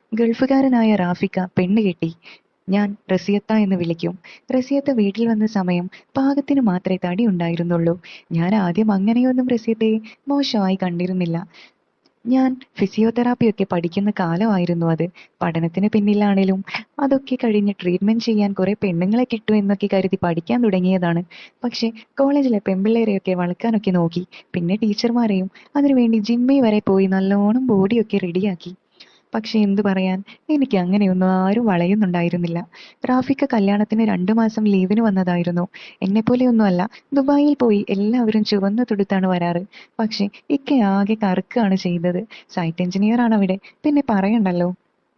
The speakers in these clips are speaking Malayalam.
ഗൾഫുകാരനായ റാഫിക്ക പെണ്ണ് കെട്ടി ഞാൻ റസിയത്ത എന്ന് വിളിക്കും റസിയത്ത വീട്ടിൽ വന്ന സമയം പാകത്തിന് മാത്രമേ തടി ഉണ്ടായിരുന്നുള്ളൂ ഞാൻ ആദ്യം അങ്ങനെയൊന്നും റസിയത്തയെ മോശമായി കണ്ടിരുന്നില്ല ഞാൻ ഫിസിയോതെറാപ്പി ഒക്കെ പഠിക്കുന്ന കാലമായിരുന്നു അത് പഠനത്തിന് പിന്നിലാണേലും അതൊക്കെ കഴിഞ്ഞ് ട്രീറ്റ്മെന്റ് ചെയ്യാൻ കുറെ പെണ്ണുങ്ങളെ കിട്ടും എന്നൊക്കെ കരുതി പഠിക്കാൻ തുടങ്ങിയതാണ് പക്ഷെ കോളേജിലെ പെൺപിള്ളേരെയൊക്കെ വളക്കാനൊക്കെ നോക്കി പിന്നെ ടീച്ചർമാരെയും അതിനുവേണ്ടി ജിമ്മിൽ വരെ പോയി നല്ലോണം ബോഡിയൊക്കെ റെഡിയാക്കി പക്ഷെ എന്തു പറയാൻ എനിക്ക് അങ്ങനെയൊന്നും ആരും വളയുന്നുണ്ടായിരുന്നില്ല റാഫിക്ക കല്യാണത്തിന് രണ്ടു മാസം ലീവിന് വന്നതായിരുന്നു എന്നെപ്പോലെയൊന്നുമല്ല ദുബായിൽ പോയി എല്ലാവരും ചുവന്ന തുടുത്താണ് വരാറ് പക്ഷെ ഇക്ക ആകെ കറുക്കുകയാണ് ചെയ്തത് സൈറ്റ് എഞ്ചിനീയർ ആണ് അവിടെ പിന്നെ പറയണ്ടല്ലോ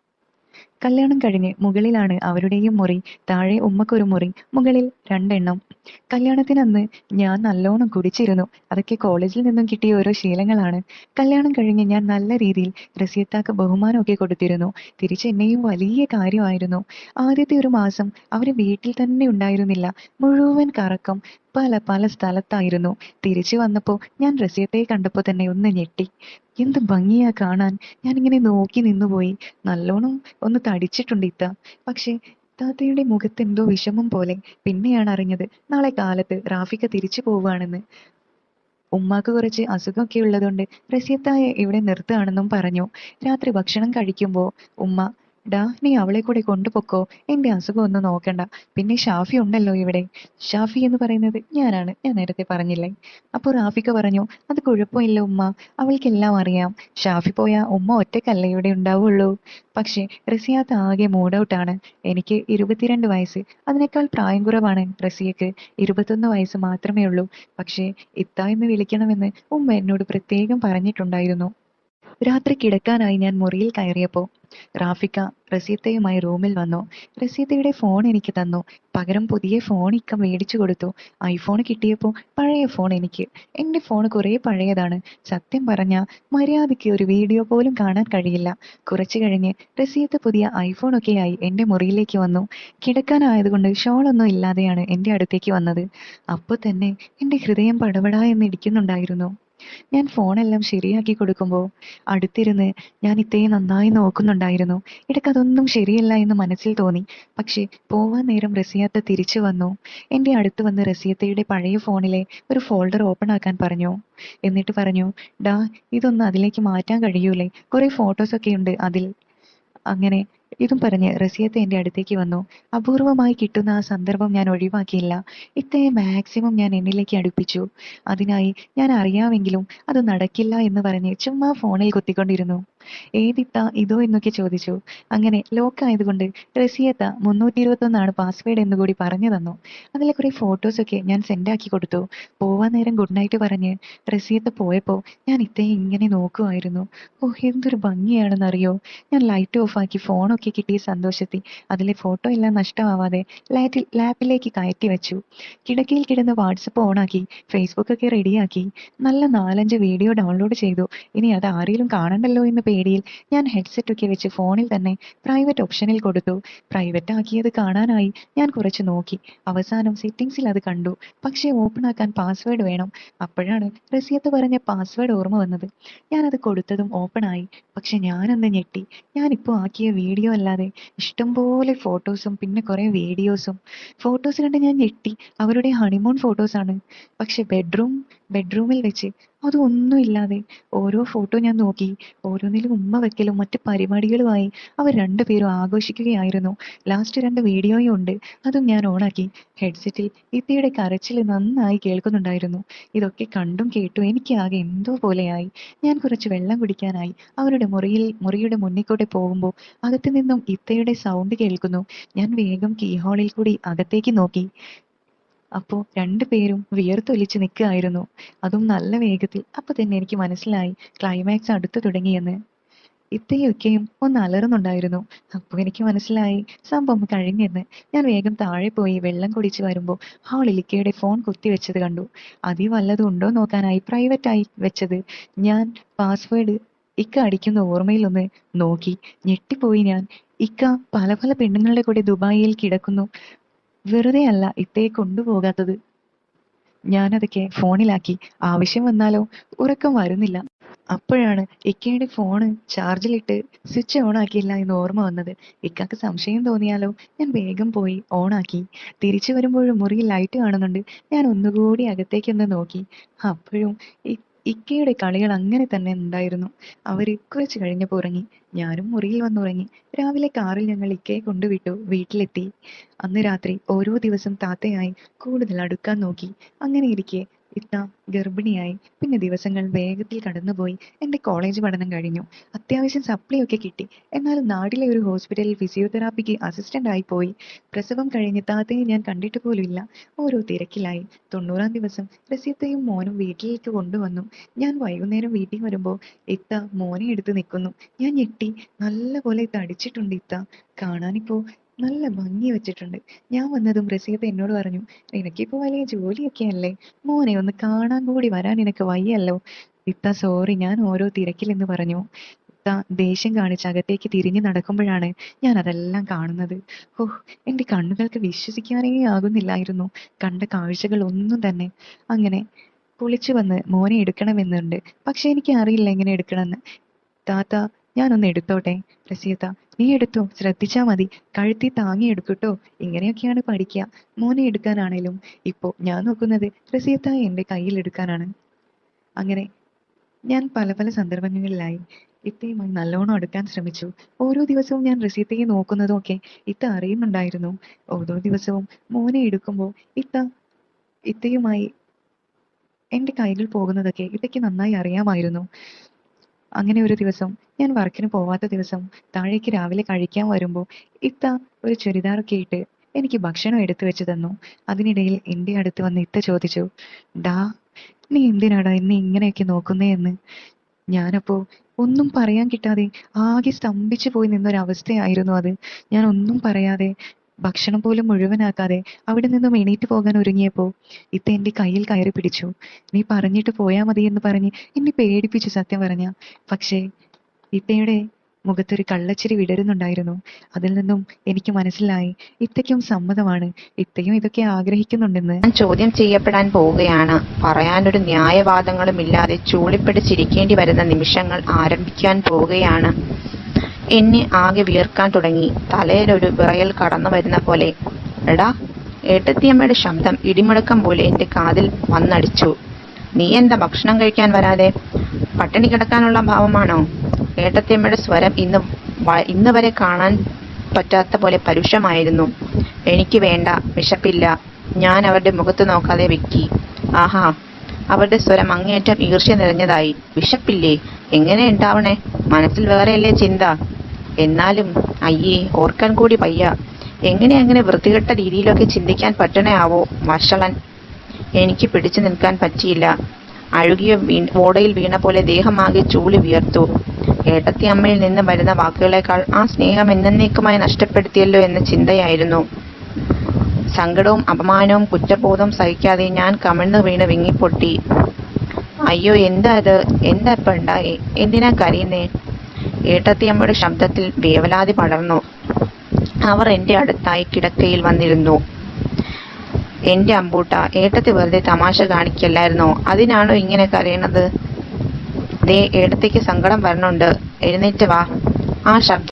കല്യാണം കഴിഞ്ഞ് മുകളിലാണ് അവരുടെയും മുറി താഴെ ഉമ്മക്കൊരു മുറി മുകളിൽ രണ്ടെണ്ണം കല്യാണത്തിനന്ന് ഞാൻ നല്ലോണം കുടിച്ചിരുന്നു അതൊക്കെ കോളേജിൽ നിന്നും കിട്ടിയ ഓരോ ശീലങ്ങളാണ് കല്യാണം കഴിഞ്ഞ് ഞാൻ നല്ല രീതിയിൽ റസിയത്താക്ക് ബഹുമാനമൊക്കെ കൊടുത്തിരുന്നു തിരിച്ച് എന്നെയും വലിയ കാര്യമായിരുന്നു ആദ്യത്തെ ഒരു മാസം അവര് വീട്ടിൽ തന്നെ ഉണ്ടായിരുന്നില്ല മുഴുവൻ കറക്കം പല പല സ്ഥലത്തായിരുന്നു തിരിച്ചു വന്നപ്പോ ഞാൻ റസിയത്തെ കണ്ടപ്പോ തന്നെ ഒന്ന് ഞെട്ടി എന്ത് ഭംഗിയാ കാണാൻ ഞാനിങ്ങനെ നോക്കി നിന്നുപോയി നല്ലോണം ഒന്ന് തടിച്ചിട്ടുണ്ട് ഇത്ത പക്ഷെ താത്തയുടെ മുഖത്ത് എന്തോ വിഷമം പോലെ പിന്നെയാണ് അറിഞ്ഞത് നാളെ കാലത്ത് റാഫിക്ക തിരിച്ചു പോവുകയാണെന്ന് ഉമ്മാക്ക് കുറച്ച് അസുഖമൊക്കെ ഉള്ളതുകൊണ്ട് റസിയത്തായെ ഇവിടെ നിർത്തുകയാണെന്നും പറഞ്ഞു രാത്രി ഭക്ഷണം കഴിക്കുമ്പോ ഉമ്മ ഡാ നീ അവളെ കൂടെ കൊണ്ടുപൊക്കോ എന്റെ അസുഖം ഒന്നും നോക്കണ്ട പിന്നെ ഷാഫി ഉണ്ടല്ലോ ഇവിടെ ഷാഫി എന്ന് പറയുന്നത് ഞാനാണ് ഞാൻ നേരത്തെ പറഞ്ഞില്ലേ അപ്പൊ റാഫിക്ക പറഞ്ഞു അത് കുഴപ്പമില്ല ഉമ്മ അവൾക്കെല്ലാം അറിയാം ഷാഫി പോയാ ഉമ്മ ഒറ്റക്കല്ലേ ഇവിടെ ഉണ്ടാവുള്ളൂ പക്ഷെ റസിയാത്ത് ആകെ മൂഡ് ഔട്ടാണ് എനിക്ക് ഇരുപത്തിരണ്ട് വയസ്സ് അതിനേക്കാൾ പ്രായം കുറവാണ് റസിയക്ക് ഇരുപത്തൊന്ന് വയസ്സ് മാത്രമേ ഉള്ളൂ പക്ഷേ ഇത്ത എന്ന് വിളിക്കണമെന്ന് ഉമ്മ എന്നോട് പ്രത്യേകം പറഞ്ഞിട്ടുണ്ടായിരുന്നു രാത്രി കിടക്കാനായി ഞാൻ മുറിയിൽ കയറിയപ്പോ റാഫിക്ക റസീത്തയുമായി റൂമിൽ വന്നു റസീത്തയുടെ ഫോൺ എനിക്ക് തന്നു പകരം പുതിയ ഫോൺ ഇക്ക മേടിച്ചു കൊടുത്തു ഐഫോൺ കിട്ടിയപ്പോ പഴയ ഫോൺ എനിക്ക് എന്റെ ഫോൺ കുറെ പഴയതാണ് സത്യം പറഞ്ഞ മര്യാദയ്ക്ക് ഒരു വീഡിയോ പോലും കാണാൻ കഴിയില്ല കുറച്ചു കഴിഞ്ഞ് റസീത്ത് പുതിയ ഐഫോൺ ഒക്കെയായി എന്റെ മുറിയിലേക്ക് വന്നു കിടക്കാനായതുകൊണ്ട് ഷോളൊന്നും ഇല്ലാതെയാണ് എന്റെ അടുത്തേക്ക് വന്നത് അപ്പൊ തന്നെ എന്റെ ഹൃദയം പടപടാ എന്ന് ഇടിക്കുന്നുണ്ടായിരുന്നു ഞാൻ ഫോണെല്ലാം ശരിയാക്കി കൊടുക്കുമ്പോൾ അടുത്തിരുന്ന് ഞാൻ ഇത്തയെ നന്നായി നോക്കുന്നുണ്ടായിരുന്നു ഇടയ്ക്ക് അതൊന്നും ശരിയല്ല എന്ന് മനസ്സിൽ തോന്നി പക്ഷെ പോവാൻ നേരം റസിയാത്ത തിരിച്ചു വന്നു എന്റെ അടുത്ത് വന്ന് റസിയത്തയുടെ പഴയ ഫോണിലെ ഒരു ഫോൾഡർ ഓപ്പൺ ആക്കാൻ പറഞ്ഞു എന്നിട്ട് പറഞ്ഞു ഡാ ഇതൊന്ന് അതിലേക്ക് മാറ്റാൻ കഴിയൂലേ കുറെ ഫോട്ടോസ് ഒക്കെ ഉണ്ട് അതിൽ അങ്ങനെ ഇതും പറഞ്ഞ് റസിയത്ത് എന്റെ അടുത്തേക്ക് വന്നു അപൂർവമായി കിട്ടുന്ന ആ സന്ദർഭം ഞാൻ ഒഴിവാക്കിയില്ല ഇത്തയെ മാക്സിമം ഞാൻ എന്നിലേക്ക് അടുപ്പിച്ചു അതിനായി ഞാൻ അറിയാമെങ്കിലും അത് നടക്കില്ല എന്ന് പറഞ്ഞ് ചുമ്മാ ഫോണിൽ കുത്തിക്കൊണ്ടിരുന്നു ഏതിത്ത ഇതോ എന്നൊക്കെ ചോദിച്ചു അങ്ങനെ ലോക്ക് ആയതുകൊണ്ട് റസിയത്ത മുന്നൂറ്റി ഇരുപത്തൊന്നാണ് പാസ്വേഡ് എന്ന് കൂടി പറഞ്ഞു തന്നു അതിലെ കുറെ ഫോട്ടോസ് ഒക്കെ ഞാൻ സെൻഡ് ആക്കി കൊടുത്തു പോവാൻ നേരം ഗുഡ് നൈറ്റ് പറഞ്ഞ് റസിയത്ത പോയപ്പോ ഞാൻ ഇത്തയെ ഇങ്ങനെ നോക്കുമായിരുന്നു ഓ എന്തൊരു ഭംഗിയാണെന്നറിയോ ഞാൻ ലൈറ്റ് ഓഫ് ആക്കി ഫോണൊക്കെ കിട്ടിയ സന്തോഷത്തിൽ അതിലെ ഫോട്ടോ എല്ലാം നഷ്ടമാവാതെ ലാറ്റിൽ ലാപ്പിലേക്ക് കയറ്റി വെച്ചു കിടക്കയിൽ കിടന്ന് വാട്സപ്പ് ഓണാക്കി ഫേസ്ബുക്ക് ഒക്കെ റെഡിയാക്കി നല്ല നാലഞ്ച് വീഡിയോ ഡൗൺലോഡ് ചെയ്തു ഇനി അത് ആരെങ്കിലും കാണണ്ടല്ലോ എന്ന പേടിയിൽ ഞാൻ ഹെഡ്സെറ്റ് ഒക്കെ വെച്ച് ഫോണിൽ തന്നെ പ്രൈവറ്റ് ഓപ്ഷനിൽ കൊടുത്തു പ്രൈവറ്റ് ആക്കിയത് കാണാനായി ഞാൻ കുറച്ച് നോക്കി അവസാനം സെറ്റിംഗ്സിൽ അത് കണ്ടു പക്ഷേ ഓപ്പൺ ആക്കാൻ പാസ്വേഡ് വേണം അപ്പോഴാണ് റസിയത്ത് പറഞ്ഞ പാസ്വേഡ് ഓർമ്മ വന്നത് ഞാനത് കൊടുത്തതും ഓപ്പൺ ആയി പക്ഷെ ഞാനൊന്ന് ഞെട്ടി ഞാനിപ്പോ ആക്കിയ വീഡിയോ അല്ലാതെ ഇഷ്ടംപോലെ ഫോട്ടോസും പിന്നെ കുറെ വീഡിയോസും ഫോട്ടോസ് കണ്ട് ഞാൻ ഞെട്ടി അവരുടെ ഹണിമൂൺ ഫോട്ടോസ് ആണ് പക്ഷെ ബെഡ്റൂം ബെഡ്റൂമിൽ വെച്ച് അതൊന്നുമില്ലാതെ ഓരോ ഫോട്ടോ ഞാൻ നോക്കി ഓരോന്നിലും ഉമ്മ വെക്കലും മറ്റു പരിപാടികളുമായി അവർ രണ്ടുപേരും ആഘോഷിക്കുകയായിരുന്നു ലാസ്റ്റ് രണ്ട് വീഡിയോയും ഉണ്ട് അതും ഞാൻ ഓണാക്കി ഹെഡ്സെറ്റിൽ ഇത്തിയുടെ കരച്ചിൽ നന്നായി കേൾക്കുന്നുണ്ടായിരുന്നു ഇതൊക്കെ കണ്ടും കേട്ടും എനിക്ക് ആകെ എന്തോ പോലെയായി ഞാൻ കുറച്ച് വെള്ളം കുടിക്കാനായി അവരുടെ മുറിയിൽ മുറിയുടെ മുന്നിൽ പോകുമ്പോൾ അകത്തു നിന്നും ഇത്തയുടെ സൗണ്ട് കേൾക്കുന്നു ഞാൻ വേഗം കീഹോളിൽ കൂടി അകത്തേക്ക് നോക്കി അപ്പോ രണ്ടുപേരും വിയർത്തൊലിച്ച് നിൽക്കുകയായിരുന്നു അതും നല്ല വേഗത്തിൽ അപ്പൊ തന്നെ എനിക്ക് മനസ്സിലായി ക്ലൈമാക്സ് അടുത്തു തുടങ്ങിയെന്ന് ഇത്തയൊക്കെയും ഒന്ന് അലറുന്നുണ്ടായിരുന്നു അപ്പൊ എനിക്ക് മനസ്സിലായി സംഭവം കഴിഞ്ഞെന്ന് ഞാൻ വേഗം താഴെ പോയി വെള്ളം കുടിച്ച് വരുമ്പോൾ ഹാളിൽ ഇക്കയുടെ ഫോൺ കുത്തിവെച്ചത് കണ്ടു അതിൽ വല്ലതും ഉണ്ടോ നോക്കാനായി പ്രൈവറ്റ് ആയി വെച്ചത് ഞാൻ പാസ്വേഡ് ഇക്ക അടിക്കുന്ന ഓർമ്മയിൽ ഒന്ന് നോക്കി ഞെട്ടിപ്പോയി ഞാൻ ഇക്ക പല പല പെണ്ണുങ്ങളുടെ കൂടെ ദുബായിൽ കിടക്കുന്നു വെറുതെ അല്ല ഇത്തയെ കൊണ്ടുപോകാത്തത് ഞാനതൊക്കെ ഫോണിലാക്കി ആവശ്യം വന്നാലോ ഉറക്കം വരുന്നില്ല അപ്പോഴാണ് ഇക്കയുടെ ഫോണ് ചാർജിലിട്ട് സ്വിച്ച് ഓൺ ആക്കിയില്ല എന്ന് ഓർമ്മ വന്നത് ഇക്കാക്ക് സംശയം തോന്നിയാലോ ഞാൻ വേഗം പോയി ഓൺ ആക്കി തിരിച്ചു വരുമ്പോഴും മുറിയിൽ ലൈറ്റ് കാണുന്നുണ്ട് ഞാൻ ഒന്നുകൂടി അകത്തേക്കൊന്ന് നോക്കി അപ്പോഴും ഇ- ഇക്കയുടെ കളികൾ അങ്ങനെ തന്നെ ഉണ്ടായിരുന്നു അവര് കുറച്ച് കഴിഞ്ഞപ്പോൾ ഉറങ്ങി ഞാനും മുറിയിൽ വന്നുറങ്ങി രാവിലെ കാറിൽ ഞങ്ങൾ ഇക്കയെ കൊണ്ടുവിട്ടു വീട്ടിലെത്തി അന്ന് രാത്രി ഓരോ ദിവസം താത്തയായി കൂടുതൽ അടുക്കാൻ നോക്കി അങ്ങനെ ഇരിക്കെ ഇത്ത ഗർഭിണിയായി പിന്നെ ദിവസങ്ങൾ വേഗത്തിൽ കടന്നുപോയി എൻ്റെ കോളേജ് പഠനം കഴിഞ്ഞു അത്യാവശ്യം സപ്ലി ഒക്കെ കിട്ടി എന്നാലും നാട്ടിലെ ഒരു ഹോസ്പിറ്റലിൽ ഫിസിയോതെറാപ്പിക്ക് അസിസ്റ്റന്റ് ആയി പോയി പ്രസവം കഴിഞ്ഞ് താത്തയെ ഞാൻ കണ്ടിട്ട് പോലും ഇല്ല ഓരോ തിരക്കിലായി തൊണ്ണൂറാം ദിവസം റസീത്തയും മോനും വീട്ടിലേക്ക് കൊണ്ടുവന്നു ഞാൻ വൈകുന്നേരം വീട്ടിൽ വരുമ്പോൾ ഇത്ത മോനെ എടുത്ത് നിൽക്കുന്നു ഞാൻ ഞെട്ടി നല്ലപോലെ തടിച്ചിട്ടുണ്ട് ഇത്ത കാണാനിപ്പോ നല്ല ഭംഗി വെച്ചിട്ടുണ്ട് ഞാൻ വന്നതും റസീത്ത എന്നോട് പറഞ്ഞു നിനക്കിപ്പോ വലിയ ജോലിയൊക്കെ അല്ലേ മോനെ ഒന്ന് കാണാൻ കൂടി വരാൻ നിനക്ക് വയ്യല്ലോ ഇത്ത സോറി ഞാൻ ഓരോ തിരക്കിലെന്ന് പറഞ്ഞു ഇത്ത ദേഷ്യം കാണിച്ച് അകത്തേക്ക് തിരിഞ്ഞു നടക്കുമ്പോഴാണ് ഞാൻ അതെല്ലാം കാണുന്നത് ഓ എന്റെ കണ്ണുകൾക്ക് വിശ്വസിക്കാനേ ആകുന്നില്ലായിരുന്നു കണ്ട കാഴ്ചകൾ ഒന്നും തന്നെ അങ്ങനെ കുളിച്ചു വന്ന് മോനെ എടുക്കണമെന്നുണ്ട് പക്ഷെ എനിക്ക് അറിയില്ല എങ്ങനെ എടുക്കണമെന്ന് താത്ത ഞാനൊന്ന് എടുത്തോട്ടെ റസീത്ത നീ എടുത്തോ ശ്രദ്ധിച്ചാ മതി കഴുത്തി താങ്ങി എടുക്കട്ടോ ഇങ്ങനെയൊക്കെയാണ് പഠിക്കുക മോനെ എടുക്കാനാണേലും ഇപ്പോ ഞാൻ നോക്കുന്നത് റസീത്ത എന്റെ കയ്യിൽ എടുക്കാനാണ് അങ്ങനെ ഞാൻ പല പല സന്ദർഭങ്ങളിലായി ഇത്തയുമായി നല്ലോണം അടുക്കാൻ ശ്രമിച്ചു ഓരോ ദിവസവും ഞാൻ റസീത്തയെ നോക്കുന്നതും ഒക്കെ ഇത്ത അറിയുന്നുണ്ടായിരുന്നു ഓരോ ദിവസവും മോനെ എടുക്കുമ്പോൾ ഇത്ത ഇത്തയുമായി എന്റെ കൈകൾ പോകുന്നതൊക്കെ ഇത്തയ്ക്ക് നന്നായി അറിയാമായിരുന്നു അങ്ങനെ ഒരു ദിവസം ഞാൻ വർക്കിന് പോവാത്ത ദിവസം താഴേക്ക് രാവിലെ കഴിക്കാൻ വരുമ്പോൾ ഇത്ത ഒരു ചുരിദാറൊക്കെ ഇട്ട് എനിക്ക് ഭക്ഷണം എടുത്തു വെച്ച് തന്നു അതിനിടയിൽ എൻ്റെ അടുത്ത് വന്ന് ഇത്ത ചോദിച്ചു ഡാ നീ എന്തിനാടാ എന്നെ ഇങ്ങനെയൊക്കെ നോക്കുന്നേ എന്ന് ഞാനപ്പോ ഒന്നും പറയാൻ കിട്ടാതെ ആകെ സ്തംഭിച്ചു പോയി നിന്നൊരവസ്ഥയായിരുന്നു അത് ഞാൻ ഒന്നും പറയാതെ ഭക്ഷണം പോലും മുഴുവനാക്കാതെ അവിടെ നിന്നും എണീറ്റ് പോകാൻ ഒരുങ്ങിയപ്പോ ഇത്ത എന്റെ കയ്യിൽ കയറി പിടിച്ചു നീ പറഞ്ഞിട്ട് പോയാ മതി എന്ന് പറഞ്ഞ് എന്നെ പേടിപ്പിച്ചു സത്യം പറഞ്ഞ പക്ഷേ ഇത്തയുടെ മുഖത്തൊരു കള്ളച്ചിരി വിടരുന്നുണ്ടായിരുന്നു അതിൽ നിന്നും എനിക്ക് മനസ്സിലായി ഇത്തയ്ക്കും സമ്മതമാണ് ഇത്തയും ഇതൊക്കെ ആഗ്രഹിക്കുന്നുണ്ടെന്ന് ഞാൻ ചോദ്യം ചെയ്യപ്പെടാൻ പോവുകയാണ് പറയാനൊരു ന്യായവാദങ്ങളും ഇല്ലാതെ ചൂളിപ്പിടിച്ചിരിക്കേണ്ടി വരുന്ന നിമിഷങ്ങൾ ആരംഭിക്കാൻ പോവുകയാണ് എന്നെ ആകെ വിയർക്കാൻ തുടങ്ങി തലയിലൊരു വിറയൽ കടന്നു വരുന്ന പോലെ എടാ ഏട്ടത്തിയമ്മയുടെ ശബ്ദം ഇടിമുഴക്കം പോലെ എന്റെ കാതിൽ വന്നടിച്ചു നീ എന്താ ഭക്ഷണം കഴിക്കാൻ വരാതെ പട്ടിണി കിടക്കാനുള്ള ഭാവമാണോ ഏട്ടത്തിയമ്മയുടെ സ്വരം ഇന്ന് വ- ഇന്ന് വരെ കാണാൻ പറ്റാത്ത പോലെ പരുഷമായിരുന്നു എനിക്ക് വേണ്ട വിശപ്പില്ല ഞാൻ അവരുടെ മുഖത്ത് നോക്കാതെ വെക്കി ആഹാ അവരുടെ സ്വരം അങ്ങേയറ്റം ഈർഷ്യ നിറഞ്ഞതായി വിശപ്പില്ലേ എങ്ങനെ ഉണ്ടാവണേ മനസ്സിൽ വേറെയല്ലേ ചിന്ത എന്നാലും അയ്യേ ഓർക്കാൻ കൂടി വയ്യ എങ്ങനെ അങ്ങനെ വൃത്തികെട്ട രീതിയിലൊക്കെ ചിന്തിക്കാൻ പറ്റണേ ആവോ വഷളൻ എനിക്ക് പിടിച്ചു നിൽക്കാൻ പറ്റിയില്ല അഴുകിയ വീ ഓടയിൽ വീണ പോലെ ദേഹമാകെ ചൂളി വിയർത്തു ഏട്ടത്തി അമ്മയിൽ നിന്ന് വരുന്ന വാക്കുകളേക്കാൾ ആ സ്നേഹം എന്നേക്കുമായി നഷ്ടപ്പെടുത്തിയല്ലോ എന്ന ചിന്തയായിരുന്നു സങ്കടവും അപമാനവും കുറ്റബോധവും സഹിക്കാതെ ഞാൻ കമിഴ്ന്നു വീണ് വിങ്ങിപ്പൊട്ടി അയ്യോ എന്താ ഇത് എന്താ ഇപ്പൊ ഉണ്ടായി എന്തിനാ കരയുന്നേ ഏട്ടത്തിയമ്മയുടെ ശബ്ദത്തിൽ വേവലാതി പടർന്നു അവർ എന്റെ അടുത്തായി കിടക്കയിൽ വന്നിരുന്നു എന്റെ അമ്പൂട്ട ഏട്ടത്തി വെറുതെ തമാശ കാണിക്കല്ലായിരുന്നോ അതിനാണോ ഇങ്ങനെ കരയണത് ദേ ഏട്ടത്തിക്ക് സങ്കടം വരണുണ്ട് എഴുന്നേറ്റ് വാ ആ ശബ്ദം